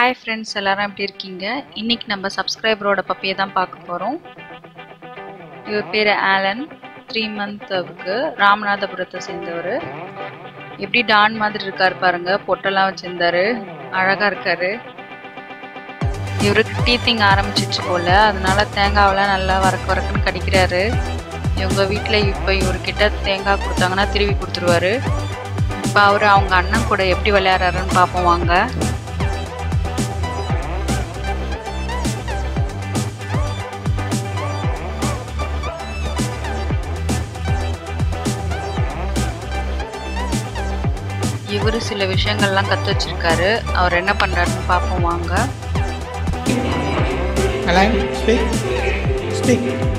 Hi friends எல்லாரும் எப்படி இருக்கீங்க இன்னைக்கு நம்ம சப்ஸ்கிரைபரோட பப்பியை தான் பார்க்க போகிறோம் இவர் பேர் ஆலன் த்ரீ மந்த்துக்கு ராமநாதபுரத்தை சேர்ந்தவர் எப்படி டான் மாதிரி இருக்கார் பாருங்க பொட்டெல்லாம் வச்சிருந்தாரு அழகா இருக்காரு இவருக்கு டீத்திங் ஆரம்பிச்சிச்சு போல அதனால தேங்காவெல்லாம் நல்லா வரக்கு வரக்குன்னு கடிக்கிறாரு இவங்க வீட்டில் இப்போ இவர்கிட்ட தேங்காய் கொடுத்தாங்கன்னா திருவி கொடுத்துருவாரு இப்போ அவர் அவங்க அண்ணன் கூட எப்படி விளையாடுறாருன்னு பார்ப்போம் வாங்க இவரு சில விஷயங்கள்லாம் கற்று வச்சிருக்காரு அவர் என்ன பண்றாருன்னு பார்ப்போம் வாங்க Alan, speak. Speak.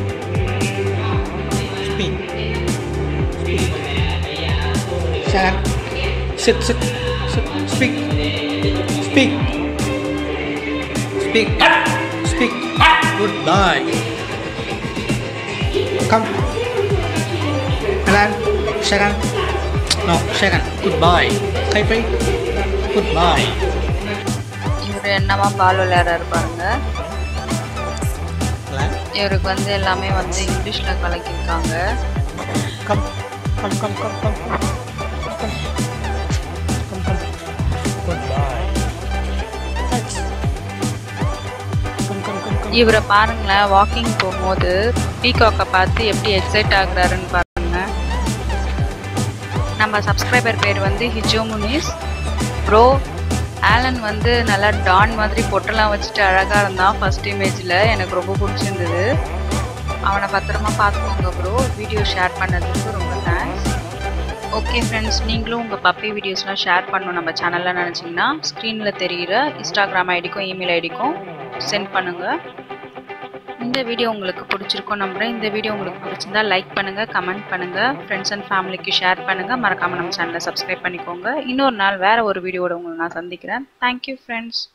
Speak. Speak. Sharon, sit, sit, sit. Speak. Speak. Speak. Speak. Goodbye. Come. Alan, Sharon. No, Sharon. Goodbye. Bye bye. Goodbye. இவர் என்னமா பால் விளையாடுறாரு பாருங்க Alan, இவருக்கு வந்து எல்லாமே வந்து இங்கிலீஷ்ல கலக்கியிருக்காங்க come. Come, come, come, come. Come. Come, come. Goodbye. Thanks. Come, come, come, come. இவரை பாருங்களேன் வாக்கிங் போகும்போது பீகாக்கை பார்த்து எப்படி எக்ஸைட் ஆகுறாருன்னு பாருங்க நம்ம சப்ஸ்கிரைபர் பேர் வந்து ஹிஜோ முனிஸ் ப்ரோ ஆலன் வந்து நல்லா டான் மாதிரி பொட்டெல்லாம் வச்சுட்டு அழகாக இருந்தான் ஃபர்ஸ்ட் இமேஜில் எனக்கு ரொம்ப பிடிச்சிருந்தது அவனை பத்திரமா பார்த்துக்கோங்க ப்ரோ வீடியோ ஷேர் பண்ணதுக்கு ரொம்ப தேங்க்ஸ் ஓகே ஃப்ரெண்ட்ஸ் நீங்களும் உங்கள் பப்பி வீடியோஸ்லாம் ஷேர் பண்ணணும் நம்ம சேனலில் நினச்சிங்கன்னா ஸ்க்ரீனில் தெரிகிற இன்ஸ்டாகிராம் ஐடிக்கும் இமெயில் ஐடிக்கும் சென்ட் பண்ணுங்கள் இந்த வீடியோ உங்களுக்கு பிடிச்சிருக்கும் நம்புறேன் இந்த வீடியோ உங்களுக்கு பிடிச்சிருந்தா லைக் பண்ணுங்கள் கமெண்ட் பண்ணுங்கள் ஃப்ரெண்ட்ஸ் அண்ட் ஃபேமிலிக்கு ஷேர் பண்ணுங்கள் மறக்காமல் நம்ம சேனலை சப்ஸ்கிரைப் பண்ணிக்கோங்க இன்னொரு நாள் வேறு ஒரு வீடியோட உங்களை நான் சந்திக்கிறேன் தேங்க்யூ ஃப்ரெண்ட்ஸ்